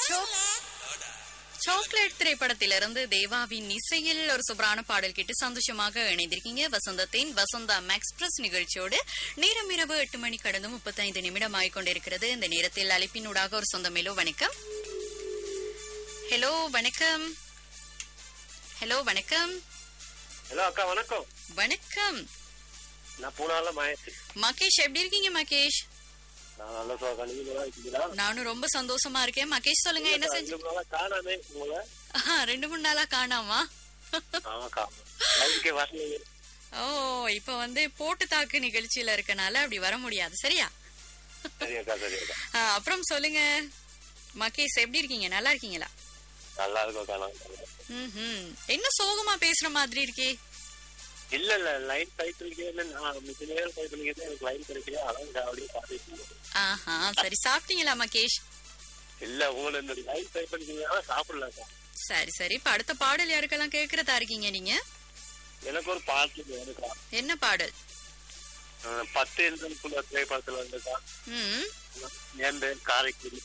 So- chocolate திரைப்படத்திலிருந்து தேவாவின் இசையில் ஒரு சூப்பரான பாடல் கேட்டு சந்தோஷமாக இணைந்திருக்கீங்க வசந்தத்தின் வசந்தா எக்ஸ்பிரஸ் நிகழ்ச்சியோடு நேரம் இரவு எட்டு மணி கடந்து முப்பத்தைந்து நிமிடம் ஆகிக்கொண்டிருக்கிறது இந்த நேரத்தில் அழைப்பினூடாக ஒரு சொந்த மேலோ வணக்கம் ஹலோ வணக்கம் ஹலோ வணக்கம் ஹலோ அக்கா வணக்கம் வணக்கம் நான் பூனால மகேஷ் மகேஷ் எப்படி இருக்கீங்க மகேஷ் நான் நல்ல சோகா நீங்க நல்லா இருக்கீங்களா நானும் ரொம்ப சந்தோஷமா இருக்கேன் மகேஷ் சொல்லுங்க என்ன செஞ்சு ரெண்டு நாளா காணாமே உங்களை ஆஹா, ரெண்டு மூணு நாளா காணாமா ஆமாக்கா லைவுக்கே வரலையே ஓ இப்ப வந்து போட்டு தாக்கு நிகழ்ச்சியில இருக்கனால அப்படி வர முடியாது சரியா சரி அக்கா சரி அக்கா ஆ, அப்புறம் சொல்லுங்க மகேஷ் எப்படி இருக்கீங்க நல்லா இருக்கீங்களா நல்லா இருக்கும் அக்கா நான் ம்ஹும். என்ன சோகமா பேசுற மாதிரி இருக்கே இல்ல இல்ல லைன் சைக்கிளுக்கே நான் மிச்ச நேரம் சைக்கிளுக்கே எனக்கு லைன் கிடைக்கல அதான் அப்படியே பார்த்துட்டு இருக்கேன். ஆஹா சரி சாப்பிட்டீங்களா மகேஷ் இல்ல உங்களை இந்த லைன் சைக்கிள் சாப்பிடல அக்கா சரி சரி இப்ப அடுத்த பாடல் யாருக்கெல்லாம் கேக்குறதா இருக்கீங்க நீங்க எனக்கு ஒரு பாட்டு வேணுக்கா என்ன பாடல் அஹ் பத்து எழுதலுக்குள்ள திரைப்படத்துல வந்துக்கா ம் என் பேர் காரைக்குடி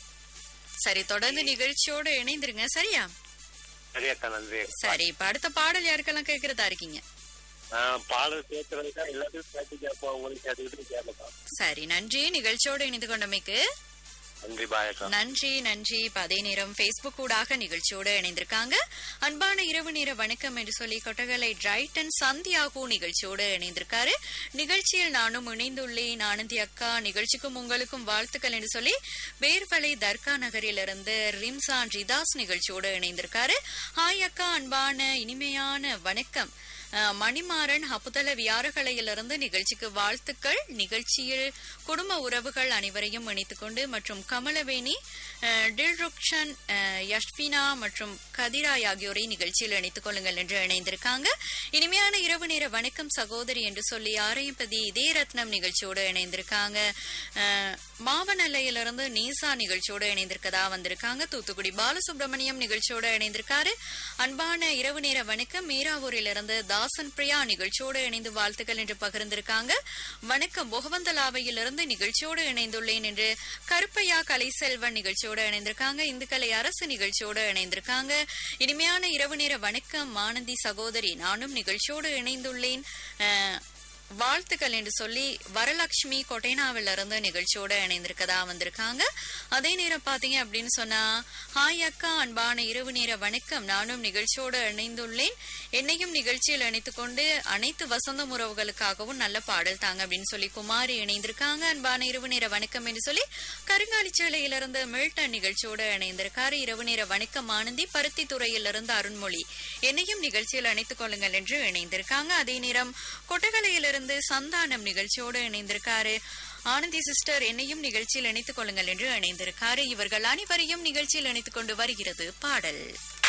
சரி தொடர்ந்து நிகழ்ச்சியோட இணைந்துருங்க சரியா சரி அக்கா நன்றி சரி இப்ப அடுத்த பாடல் யாருக்கெல்லாம் கேக்குறதா இருக்கீங்க ஆஹ் பாடல் கேட்கறதுக்கா எல்லாத்தையும் கேட்டு கேட்போம் உங்களுக்கு கேட்டுக்கிட்டு கேட்கலாம் சரி நன்றி நிகழ்ச்சியோடு இணைந்து கொண்டமைக்கு நன்றி பாய் அக்கா நன்றி நன்றி இப்ப அதே நேரம் Facebook ஊடாக நிகழ்ச்சியோட இணைந்திருக்காங்க அன்பான இரவு நேர வணக்கம் என்று சொல்லி கொட்டகலை டிரைட்டன் சந்தியாகு நிகழ்ச்சியோட இணைந்திருக்காரு நிகழ்ச்சியில் நானும் இணைந்துள்ளேன் ஆனந்தி அக்கா நிகழ்ச்சிக்கும் உங்களுக்கும் வாழ்த்துக்கள் என்று சொல்லி வேர்வலை தர்கா நகரிலிருந்து ரிம்சான் ரிதாஸ் நிகழ்ச்சியோட இணைந்திருக்காரு ஹாய் அக்கா அன்பான இனிமையான வணக்கம் அஹ், மணிமாறன் அப்புதல வியாரகலையிலிருந்து நிகழ்ச்சிக்கு வாழ்த்துக்கள் நிகழ்ச்சியில் குடும்ப உறவுகள் அனைவரையும் இணைத்துக் கொண்டு மற்றும் கமலவேணி அஹ், டில்ருக்ஷன் அஹ், யஷ்வினா மற்றும் கதிராய் ஆகியோரை நிகழ்ச்சியில் இணைத்துக் கொள்ளுங்கள் என்று இணைந்திருக்காங்க இனிமையான இரவு நேர வணக்கம் சகோதரி என்று சொல்லி ஆரையம்பதி இதே ரத்னம் நிகழ்ச்சியோடு இணைந்திருக்காங்க அஹ், மாவனல்லையிலிருந்து நீசா நிகழ்ச்சியோடு இணைந்திருக்கதா வந்திருக்காங்க தூத்துக்குடி பாலசுப்ரமணியம் நிகழ்ச்சியோடு இணைந்திருக்காரு அன்பான இரவு நேர வணக்கம் மீராவூரிலிருந்து தாசன் பிரியா நிகழ்ச்சியோடு இணைந்து வாழ்த்துக்கள் என்று பகிர்ந்திருக்காங்க வணக்கம் பொகவந்தலாவையிலிருந்து நிகழ்ச்சியோடு இணைந்துள்ளேன் என்று கருப்பையா கலைசெல்வன் நிகழ்ச்சியோடு இணைந்திருக்காங்க இந்துக்கலை அரசு நிகழ்ச்சியோடு இணைந்திருக்காங்க இனிமையான இரவு நேர வணக்கம் ஆனந்தி சகோதரி நானும் நிகழ்ச்சியோடு இணைந்துள்ளேன் அஹ், வாழ்த்துக்கள் என்று சொல்லி வரலட்சுமி கொட்டைனாவில இருந்து நிகழ்ச்சியோட இணைந்திருக்கதா வந்திருக்காங்க அதே நேரம் பாத்தீங்க அப்படின்னு சொன்னா ஹாய் அக்கா அன்பான இரவு நேர வணக்கம் நானும் நிகழ்ச்சியோட இணைந்துள்ளேன் என்னையும் நிகழ்ச்சியில் இணைத்துக் கொண்டு அனைத்து வசந்த உறவுகளுக்காகவும் நல்ல பாடல் தாங்க அப்படின்னு சொல்லி குமாரி இணைந்திருக்காங்க அன்பான இரவு நேர வணக்கம் என்று சொல்லி கருங்காலிச்சேலையிலிருந்து மில்டன் நிகழ்ச்சியோட இணைந்திருக்காரு இரவு நேர வணக்கம் ஆனந்தி பருத்தி துறையிலிருந்து அருண்மொழி என்னையும் நிகழ்ச்சியில் இணைத்துக் கொள்ளுங்கள் என்று இணைந்திருக்காங்க அதே நேரம் கொட்டகலையிலிருந்து சந்தானம் நிகழ்ச்சியோடு இணைந்திருக்காரு ஆனந்தி சிஸ்டர் என்னையும் நிகழ்ச்சியில் இணைத்துக் கொள்ளுங்கள் என்று இணைந்திருக்காரு இவர்கள் அனைவரையும் நிகழ்ச்சியில் இணைத்துக் கொண்டு வருகிறது பாடல்